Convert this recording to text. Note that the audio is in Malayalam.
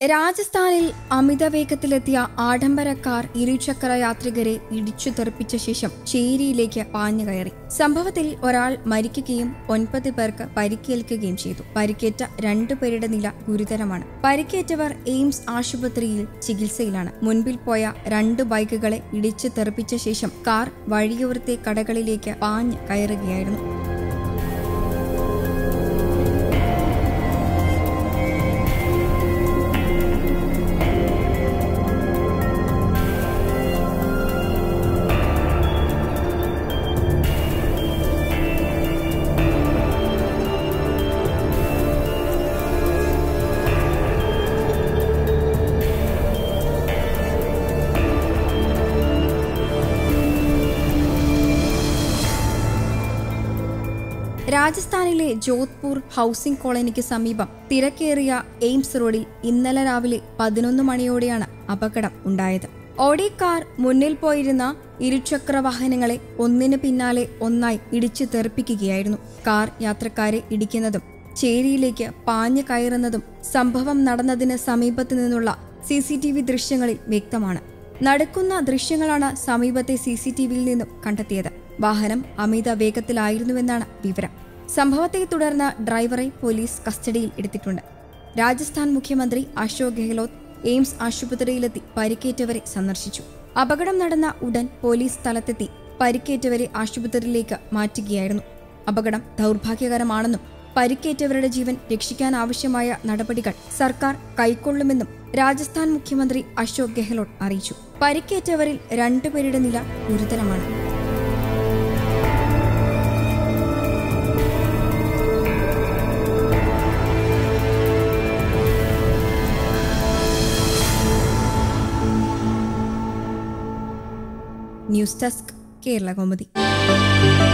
രാജസ്ഥാനിൽ അമിത വേഗത്തിലെത്തിയ ആഡംബര കാർ ഇരുചക്ര യാത്രികരെ ഇടിച്ചു തെറിപ്പിച്ച ശേഷം ചേരിയിലേക്ക് പാഞ്ഞു കയറി സംഭവത്തിൽ ഒരാൾ മരിക്കുകയും ഒൻപത് പേർക്ക് പരിക്കേൽക്കുകയും ചെയ്തു പരിക്കേറ്റ രണ്ടുപേരുടെ നില ഗുരുതരമാണ് പരിക്കേറ്റവർ എയിംസ് ആശുപത്രിയിൽ ചികിത്സയിലാണ് മുൻപിൽ പോയ രണ്ട് ബൈക്കുകളെ ഇടിച്ചു തെറിപ്പിച്ച ശേഷം കാർ വഴിയോരത്തെ കടകളിലേക്ക് പാഞ്ഞു കയറുകയായിരുന്നു രാജസ്ഥാനിലെ ജോധ്പൂർ ഹൌസിംഗ് കോളനിക്ക് സമീപം തിരക്കേറിയ എയിംസ് റോഡിൽ ഇന്നലെ രാവിലെ പതിനൊന്ന് മണിയോടെയാണ് അപകടം ഉണ്ടായത് ഓഡി കാർ മുന്നിൽ പോയിരുന്ന ഇരുചക്ര വാഹനങ്ങളെ ഒന്നിനു പിന്നാലെ ഒന്നായി ഇടിച്ചു തെറിപ്പിക്കുകയായിരുന്നു കാർ യാത്രക്കാരെ ഇടിക്കുന്നതും ചേരിയിലേക്ക് പാഞ്ഞു കയറുന്നതും സംഭവം നടന്നതിന് സമീപത്തു നിന്നുള്ള സി സി ടി വി ദൃശ്യങ്ങളിൽ വ്യക്തമാണ് നടക്കുന്ന ദൃശ്യങ്ങളാണ് സമീപത്തെ സി സി ടി വിയിൽ നിന്നും കണ്ടെത്തിയത് വാഹനം അമിത വേഗത്തിലായിരുന്നുവെന്നാണ് വിവരം സംഭവത്തെ തുടർന്ന് ഡ്രൈവറെ പോലീസ് കസ്റ്റഡിയിൽ എടുത്തിട്ടുണ്ട് രാജസ്ഥാൻ മുഖ്യമന്ത്രി അശോക് ഗെഹ്ലോട്ട് എയിംസ് ആശുപത്രിയിലെത്തി പരിക്കേറ്റവരെ സന്ദർശിച്ചു അപകടം നടന്ന ഉടൻ പോലീസ് സ്ഥലത്തെത്തി പരിക്കേറ്റവരെ ആശുപത്രിയിലേക്ക് മാറ്റുകയായിരുന്നു അപകടം ദൗർഭാഗ്യകരമാണെന്നും പരിക്കേറ്റവരുടെ ജീവൻ രക്ഷിക്കാനാവശ്യമായ നടപടികൾ സർക്കാർ കൈക്കൊള്ളുമെന്നും രാജസ്ഥാൻ മുഖ്യമന്ത്രി അശോക് ഗെഹ്ലോട്ട് അറിയിച്ചു പരിക്കേറ്റവരിൽ രണ്ടുപേരുടെ നില ഗുരുതരമാണ് ന്യൂസ് ഡെസ്ക് കേരള കൗമുദി